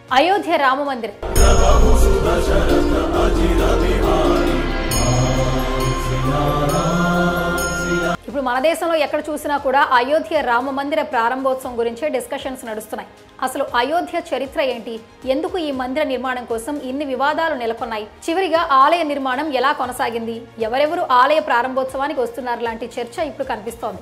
అయోధ్య రామ మందిరం ఇప్పుడు మన దేశంలో ఎక్కడ చూసినా కూడా అయోధ్య రామ మందిర ప్రారంభోత్సవం గురించే డిస్కషన్స్ నడుస్తున్నాయి అసలు అయోధ్య చరిత్ర ఏంటి ఎందుకు ఈ మందిర నిర్మాణం కోసం ఇన్ని వివాదాలు నెలకొన్నాయి చివరిగా ఆలయ నిర్మాణం ఎలా కొనసాగింది ఎవరెవరు ఆలయ ప్రారంభోత్సవానికి వస్తున్నారు లాంటి చర్చ ఇప్పుడు కనిపిస్తోంది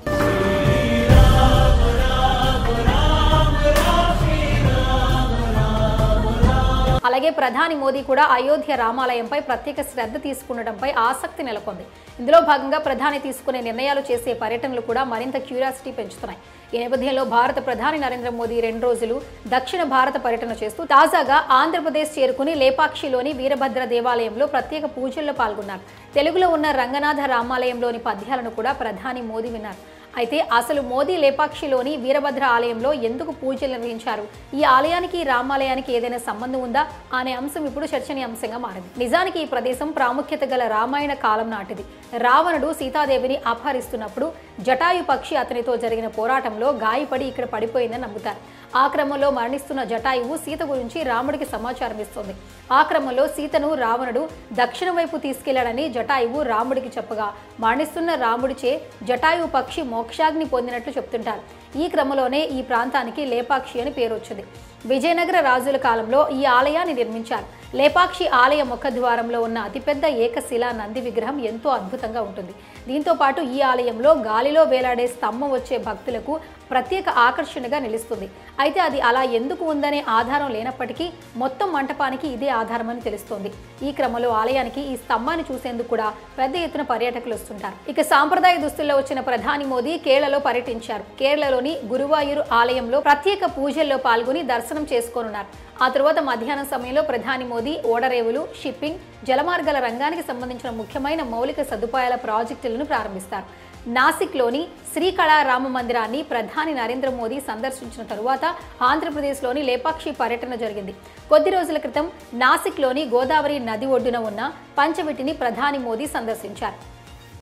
అలాగే ప్రధాని మోదీ కూడా అయోధ్య రామాలయంపై ప్రత్యేక శ్రద్ధ తీసుకుండటంపై ఆసక్తి నెలకొంది ఇందులో భాగంగా ప్రధాని తీసుకునే నిర్ణయాలు చేసే పర్యటనలు కూడా మరింత క్యూరియాసిటీ పెంచుతున్నాయి ఈ నేపథ్యంలో భారత ప్రధాని నరేంద్ర మోదీ రెండు రోజులు దక్షిణ భారత పర్యటన చేస్తూ తాజాగా ఆంధ్రప్రదేశ్ చేరుకుని లేపాక్షిలోని వీరభద్ర దేవాలయంలో ప్రత్యేక పూజల్లో పాల్గొన్నారు తెలుగులో ఉన్న రంగనాథ రామాలయంలోని పద్యాలను కూడా ప్రధాని మోదీ విన్నారు అయితే అసలు మోదీ లేపాక్షిలోని వీరభద్ర ఆలయంలో ఎందుకు పూజలు నిర్వహించారు ఈ ఆలయానికి రామాలయానికి ఏదైనా సంబంధం ఉందా అనే అంశం ఇప్పుడు చర్చనీయాంశంగా మారింది నిజానికి ఈ ప్రదేశం ప్రాముఖ్యత గల రామాయణ కాలం నాటిది రావణుడు సీతాదేవిని అపహరిస్తున్నప్పుడు జటాయు పక్షి అతనితో జరిగిన పోరాటంలో గాయపడి ఇక్కడ పడిపోయిందని నమ్ముతారు ఆ క్రమంలో మరణిస్తున్న జటాయువు సీత గురించి రాముడికి సమాచారం ఇస్తుంది ఆ క్రమంలో సీతను రావణుడు దక్షిణ వైపు తీసుకెళ్లాడని జటాయువు రాముడికి చెప్పగా మరణిస్తున్న రాముడిచే జటాయువు పక్షి మోక్షాగ్ని పొందినట్లు చెప్తుంటారు ఈ క్రమంలోనే ఈ ప్రాంతానికి లేపాక్షి అని పేరు వచ్చింది విజయనగర రాజుల కాలంలో ఈ ఆలయాన్ని నిర్మించారు లేపాక్షి ఆలయ ముఖద్వారంలో ఉన్న అతిపెద్ద ఏకశిలా నంది విగ్రహం ఎంతో అద్భుతంగా ఉంటుంది దీంతో పాటు ఈ ఆలయంలో గాలిలో వేలాడే స్తంభం వచ్చే భక్తులకు ప్రత్యేక ఆకర్షణగా నిలుస్తుంది అయితే అది అలా ఎందుకు ఉందనే ఆధారం లేనప్పటికీ మొత్తం మంటపానికి ఇదే ఆధారమని తెలుస్తోంది ఈ క్రమంలో ఆలయానికి ఈ స్తంభాన్ని చూసేందుకు కూడా పెద్ద ఎత్తున పర్యాటకులు వస్తుంటారు ఇక సాంప్రదాయ దుస్తుల్లో వచ్చిన ప్రధాని మోదీ కేరళలో పర్యటించారు కేరళలోని గురువాయూరు ఆలయంలో ప్రత్యేక పూజల్లో పాల్గొని దర్శనం చేసుకోనున్నారు ఆ తరువాత మధ్యాహ్నం సమయంలో ప్రధాని మోదీ ఓడరేవులు షిప్పింగ్ జలమార్గాల రంగానికి సంబంధించిన ముఖ్యమైన మౌలిక సదుపాయాల ప్రాజెక్టులను ప్రారంభిస్తారు నాసిక్లోని శ్రీకళా రామ మందిరాన్ని ప్రధాని నరేంద్ర మోదీ సందర్శించిన తరువాత ఆంధ్రప్రదేశ్లోని లేపాక్షి పర్యటన జరిగింది కొద్ది రోజుల క్రితం నాసిక్లోని గోదావరి నది ఒడ్డున ఉన్న పంచవిటిని ప్రధాని మోదీ సందర్శించారు